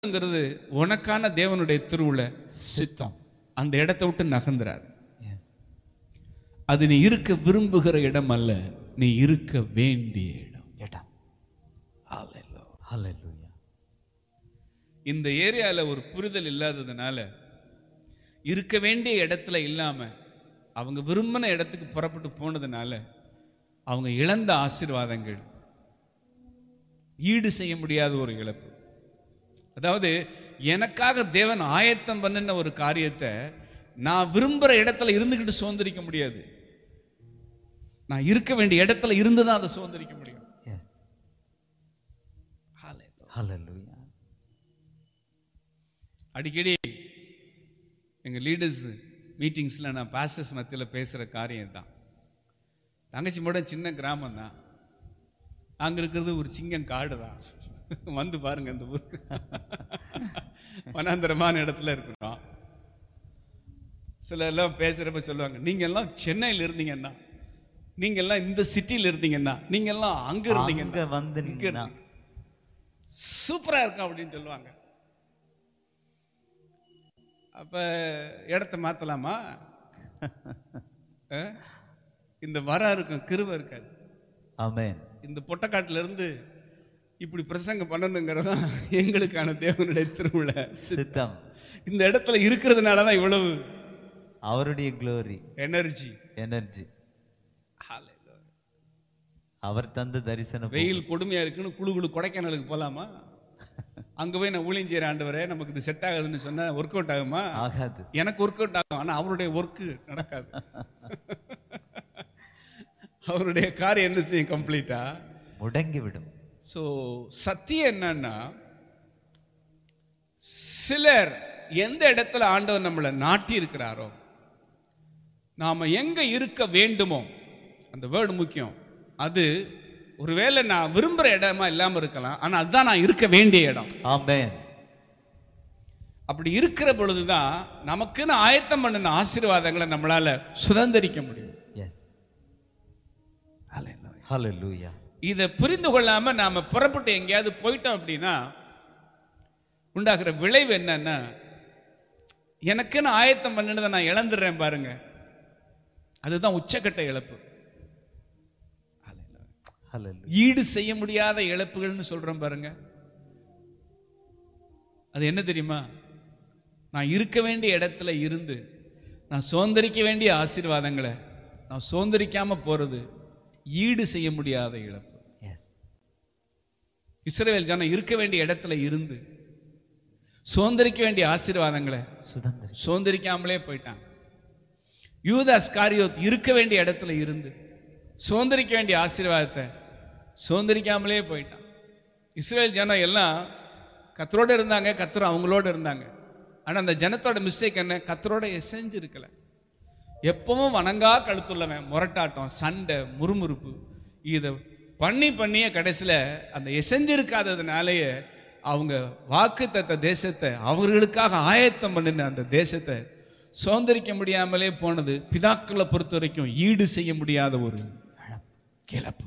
ங்கிறது உனக்கான தேவனுடைய திருவுள சித்தம் அந்த இடத்தை விட்டு நகர்ந்துறாரு எஸ் அது நீ இருக்க விரும்புகிற இடம் அல்ல நீ இருக்க வேண்டிய இடம் இடம் Hallelujah. ஹalleluya இந்த ஏரியால ஒரு புரிதல் இல்லாததுனால இருக்க வேண்டிய இடத்துல இல்லாம அவங்க விரும்பின இடத்துக்கு புறப்பட்டு போனதுனால அவங்க இழந்த ஆசீர்வாதங்கள் ஈடு செய்ய முடியாத ஒரு இழப்பு அதாவது எனக்காக தேவன் ஆயத்தம் பண்ணின ஒரு காரியத்தை நான் விரும்புற இடத்துல இருந்துகிட்டு சுதந்திரிக்க முடியாது நான் இருக்க வேண்டிய இடத்துல இருந்து தான் அதை சுதந்திரிக்க முடியும் எஸ் ஹalleluya அடிக்கடி எங்க லீடர்ஸ் மீட்டிங்ஸ்ல நான் பாஸ்டர்ஸ் மத்தியில பேசுற காரியம் தான் தங்கச்சி மட்டும் சின்ன கிராமம் தான் அங்க இருக்கிறது ஒரு சிங்கம் காடு தான் வந்து பாருங்க இந்த ஊருக்கு வனாந்தரமான இடத்துல இருக்கிறோம் சில எல்லாம் பேசுறப்ப சொல்லுவாங்க நீங்க எல்லாம் சென்னையில இருந்தீங்கன்னா நீங்க எல்லாம் இந்த சிட்டில இருந்தீங்கன்னா நீங்க எல்லாம் அங்க இருந்தீங்கன்னா அங்க வந்து இங்க நின்னா இருந்தீங்க. சூப்பரா இருக்கும் அப்படின்னு சொல்லுவாங்க அப்ப இடத்த மாத்தலாமா அஹ்? இந்த வரம் இருக்கும் கிருபை இருக்காது ஆமென் இந்த பொட்டக்காட்டுல இருந்து இப்படி பிரசங்கம் பண்ணணுங்கிறது தான் எங்களுக்கான தேவனுடைய திருவிழா சித்தம் இந்த இடத்துல இருக்கிறதுனால தான் இவ்வளவு அவருடைய glory எனர்ஜி எனர்ஜி அவர் தந்த தரிசனம் வெயில் கொடுமையா இருக்குன்னு குழு குழு கொடைக்கானலுக்கு போலாமா அங்க போய் நான் ஊழியம் செய்யற ஆண்டவரே நமக்கு இது செட் ஆகுதுன்னு சொன்னா ஒர்க் அவுட் ஆகுமா ஆகாது எனக்கு ஒர்க் அவுட் ஆகும் ஆனா அவருடைய ஒர்க் நடக்காது அவருடைய காரியம் என்ன செய்யும் கம்ப்ளீட்டா முடங்கி விடும் ஸோ சத்தியம் என்னன்னா சிலர் எந்த இடத்துல ஆண்டவர் நம்மளை நாட்டி இருக்கிறாரோ நாம எங்க இருக்க வேண்டுமோ அந்த வேர்டு முக்கியம் அது ஒருவேளை நான் விரும்புற இடமா இல்லாம இருக்கலாம் ஆனா அதுதான் நான் இருக்க வேண்டிய இடம் ஆமென் அப்படி இருக்கிற பொழுதுதான் நமக்குன்னு ஆயத்தம் பண்ணின ஆசீர்வாதங்களை நம்மளால சுதந்திரிக்க முடியும் எஸ் ஹalleluya இதை புரிந்து கொள்ளாம நாம புறப்பட்டு எங்கேயாவது போயிட்டோம் அப்படின்னா உண்டாகிற விளைவு என்னன்னா எனக்குன்னு ஆயத்தம் பண்ணினதை நான் இழந்துடுறேன் பாருங்க அதுதான் உச்சக்கட்ட இழப்பு ஹalleluya ஈடு செய்ய முடியாத இழப்புகள்னு சொல்றோம் பாருங்க அது என்ன தெரியுமா நான் இருக்க வேண்டிய இடத்துல இருந்து நான் சுதந்திரிக்க வேண்டிய ஆசீர்வாதங்களை நான் சுதந்திரிக்காம போறது ஈடு செய்ய முடியாத இழப்பு எஸ் இஸ்ரவேல் ஜனம் இருக்க வேண்டிய இடத்துல இருந்து சுதந்திரிக்க வேண்டிய ஆசீர்வாதங்களை சுதந்திரி சுதந்திரிக்காமலே போயிட்டான் யூதாஸ் காரியோத் இருக்க வேண்டிய இடத்துல இருந்து சுதந்திரிக்க வேண்டிய ஆசீர்வாதத்தை சுதந்திரிக்காமலே போயிட்டான் இஸ்ரேல் ஜனம் எல்லாம் கத்தரோட இருந்தாங்க கத்தர் அவங்களோட இருந்தாங்க ஆனா அந்த ஜனத்தோட மிஸ்டேக் என்ன கத்தரோட எசைஞ்சு இருக்கல எப்பவும் வணங்கா கழுத்துள்ளவன் முரட்டாட்டம் சண்டை முறுமுறுப்பு இதை பண்ணி பண்ணியே கடைசியில அந்த எசைஞ்சிருக்காததுனாலேயே அவங்க வாக்கு தத்த தேசத்தை அவர்களுக்காக ஆயத்தம் பண்ணின அந்த தேசத்தை சுதந்திரிக்க முடியாமலே போனது பிதாக்களை பொறுத்த வரைக்கும் ஈடு செய்ய முடியாத ஒரு கிளப்பு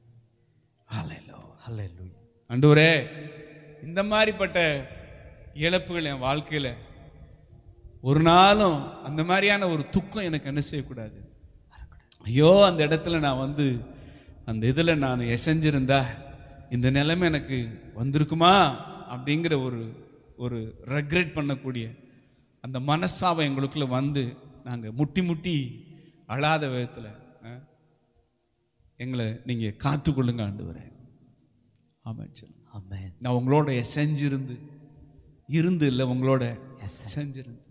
ஹalleluya அண்டூரே இந்த மாதிரிப்பட்ட இழப்புகள் என் வாழ்க்கையில ஒரு நாளும் அந்த மாதிரியான ஒரு துக்கம் எனக்கு என்ன செய்யக்கூடாது ஐயோ அந்த இடத்துல நான் வந்து அந்த இதில் நான் எசைஞ்சிருந்தா இந்த நிலைமை எனக்கு வந்திருக்குமா அப்படிங்கிற ஒரு ஒரு ரெக்ரெட் பண்ணக்கூடிய அந்த மனசாவை எங்களுக்குள்ள வந்து நாங்கள் முட்டி முட்டி அழாத விதத்தில் எங்களை நீங்கள் காத்துக்கொள்ளுங்க ஆண்டு ஆமாம் சொல்லுங்க ஆமென் நான் உங்களோட செஞ்சிருந்து இருந்து இல்லை உங்களோட செஞ்சிருந்து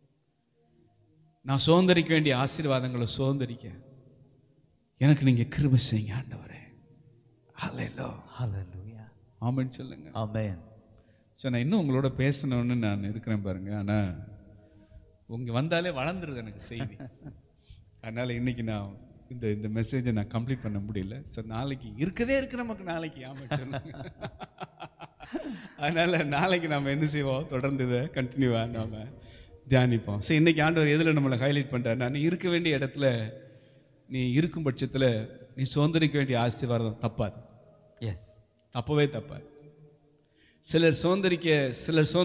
நான் சுதந்திரிக்க வேண்டிய ஆசீர்வாதங்களை சுதந்திரிக்க எனக்கு நீங்க கிருபை செய்யுங்க ஆண்டவரே ஹalleluya ஹalleluya ஆமென் சொல்லுங்க ஆமென் ஸோ நான் இன்னும் உங்களோட பேசணும்னு நான் இருக்கிறேன் பாருங்க ஆனா உங்க வந்தாலே வளர்ந்துருது எனக்கு செய்தி அதனால இன்னைக்கு நான் இந்த இந்த மெசேஜை நான் கம்ப்ளீட் பண்ண முடியல ஸோ நாளைக்கு இருக்கதே இருக்கு நமக்கு நாளைக்கு ஆமாம் சொல்லுங்க அதனால நாளைக்கு நாம என்ன செய்வோம் தொடர்ந்து இதை கண்டினியூவா நாம தியானிப்போம் ஸோ இன்னைக்கு ஆண்டவர் எதில் நம்மளை ஹைலைட் பண்றாருன்னா நீ இருக்க வேண்டிய இடத்துல நீ இருக்கும் பட்சத்துல நீ சுதந்திரிக்க வேண்டிய ஆசீர்வாதம் தப்பாது எஸ் தப்பவே தப்பாது சிலர் சுதந்திரிக்க சிலர் சுதந்திரிக்க